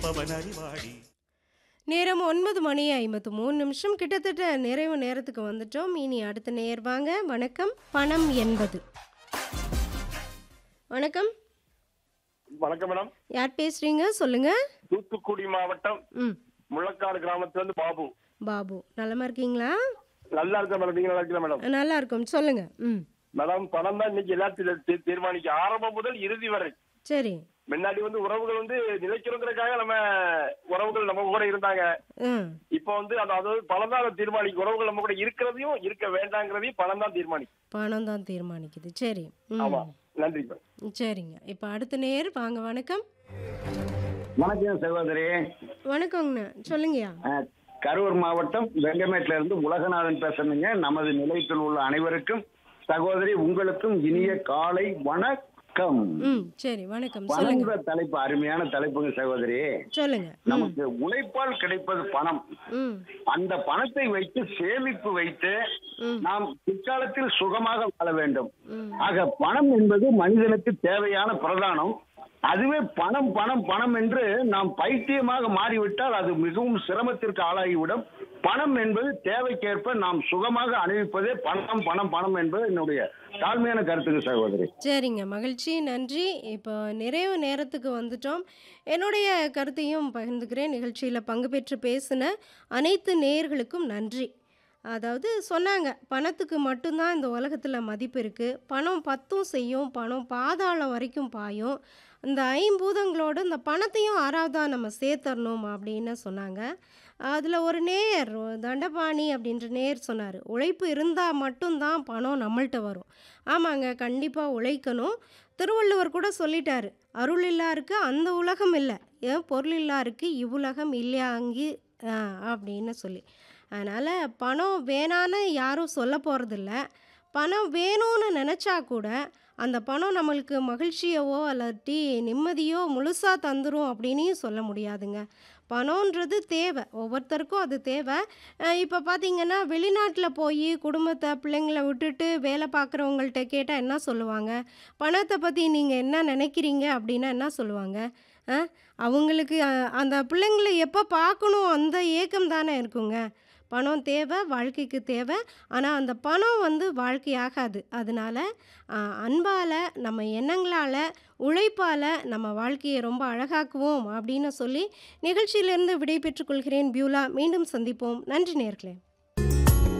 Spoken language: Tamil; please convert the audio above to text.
பவன் அறிவாடி நேரம் ஒன்பது மணி ஐம்பத்து மூணு நிமிஷம் கிட்டத்தட்ட நிறைவு நேரத்துக்கு வந்துட்டோம் இனி அடுத்த நேர் வாங்க வணக்கம் பணம் என்பது வணக்கம் வணக்கம் மேடம் யார் பேசுறீங்க சொல்லுங்க தூத்துக்குடி மாவட்டம் ம் முள்ளக்காடு கிராமத்துல இருந்து பாபு பாபு நலமா இருக்கீங்களா நல்லா இருக்க மேடம் நீங்க நல்லா இருக்கீங்களா மேடம் நல்லா இருக்கும் சொல்லுங்க ம் மேடம் பணம் தான் இன்னைக்கு எல்லாத்தையும் தீ- தீர்மானிக்க ஆரம்பம் முதல் இறுதி வரை சரி முன்னாடி வந்து உறவுகள் வந்து நிலைக்கிறதுக்காக நம்ம உறவுகள் நம்ம கூட இருந்தாங்க ம் இப்ப வந்து அது அதாவது பணம் தான் அதை தீர்மானிக்கும் உறவுகள் நம்ம கூட இருக்கிறதையும் இருக்க வேண்டாங்கிறதையும் பணம் தான் தீர்மானிக்கும் பணம் தான் தீர்மானிக்குது சரி ம் ஆமா நன்றி மேடம் சரிங்க இப்போ அடுத்த நேர் வாங்க வணக்கம் வணக்கம் சகோதரி வணக்கங்கண்ணா சொல்லுங்கய்யா அஹ், கரூர் மாவட்டம் வெங்கமேட்ல இருந்து உலகநாதன் பேசுறேங்க நமது நிலையத்தில் உள்ள அனைவருக்கும் சகோதரி உங்களுக்கும் இனிய காலை வணக்கம் ம் சரி வணக்கம் சொல்லுங்க பணம்ன்ற தலைப்பு அருமையான தலைப்புங்க சகோதரி சொல்லுங்க ம் நமக்கு உழைப்பால் கிடைப்பது பணம் ம் அந்த பணத்தை வைத்து சேமிப்பு வைத்து ம். நாம் பிற்காலத்தில் சுகமாக வாழ வேண்டும் ம். ஆக பணம் என்பது மனிதனுக்கு தேவையான பிரதானம் அதுவே பணம் பணம் பணம் என்று நாம் பைத்தியமாக மாறிவிட்டால் அது மிகவும் சிரமத்திற்கு ஆளாகிவிடும் பணம் என்பது தேவைக்கேற்ப நாம் சுகமாக அனுபவிப்பதே பணம் பணம் பணம் என்பது என்னுடைய தாழ்மையான கருத்துங்க சகோதரி சரிங்க மகிழ்ச்சி நன்றி இப்போ நிறைவு நேரத்துக்கு வந்துட்டோம் என்னுடைய கருத்தையும் பகிர்ந்துக்கிறேன் நிகழ்ச்சியில் பங்கு பெற்று பேசின அனைத்து நேயர்களுக்கும் நன்றி அதாவது சொன்னாங்க பணத்துக்கு மட்டும்தான் இந்த உலகத்தில் மதிப்பு இருக்குது பணம் பத்தும் செய்யும் பணம் பாதாளம் வரைக்கும் பாயும் இந்த ஐம்பூதங்களோட இந்த பணத்தையும் ஆறாவதா நம்ம சேர்த்தரணும் அப்படின்னு சொன்னாங்க அதில் ஒரு நேயர் தண்டபாணி அப்படின்ற நேயர் சொன்னார் உழைப்பு இருந்தால் மட்டும்தான் பணம் நம்மள்கிட்ட வரும் ஆமாங்க கண்டிப்பாக உழைக்கணும் திருவள்ளுவர் கூட சொல்லிட்டாரு அருள் இல்லாருக்கு அந்த உலகம் இல்லை ஏன் பொருள் இல்லாருக்கு இவ்வுலகம் இல்லையாங்கி ஆ, அப்படின்னு சொல்லி அதனால் பணம் வேணான்னு யாரும் சொல்ல போகிறதில்ல பணம் வேணும்னு நினச்சா கூட அந்த பணம் நம்மளுக்கு மகிழ்ச்சியவோ இல்லாட்டி நிம்மதியோ முழுசாக தந்துரும் அப்படின்னும் சொல்ல முடியாதுங்க பணம்ன்றது தேவை ஒவ்வொருத்தருக்கும் அது தேவை இப்போ பார்த்தீங்கன்னா வெளிநாட்டில் போய் குடும்பத்தை பிள்ளைங்களை விட்டுட்டு வேலை பார்க்குறவங்கள்ட்ட கேட்டால் என்ன சொல்லுவாங்க பணத்தை பற்றி நீங்கள் என்ன நினைக்கிறீங்க அப்படின்னா என்ன சொல்லுவாங்க ஆ? அவங்களுக்கு அ- அந்த பிள்ளைங்களை எப்போ பார்க்கணும் அந்த ஏக்கம் தானே இருக்குங்க பணம் தேவை வாழ்க்கைக்கு தேவை ஆனால் அந்த பணம் வந்து வாழ்க்கையாகாது அதனால அன்பால் நம்ம எண்ணங்களால் உழைப்பால் நம்ம வாழ்க்கையை ரொம்ப அழகாக்குவோம் அப்படின்னு சொல்லி நிகழ்ச்சியிலிருந்து விடை பெற்றுக்கொள்கிறேன் பியூலா மீண்டும் சந்திப்போம் நன்றி நேர்களே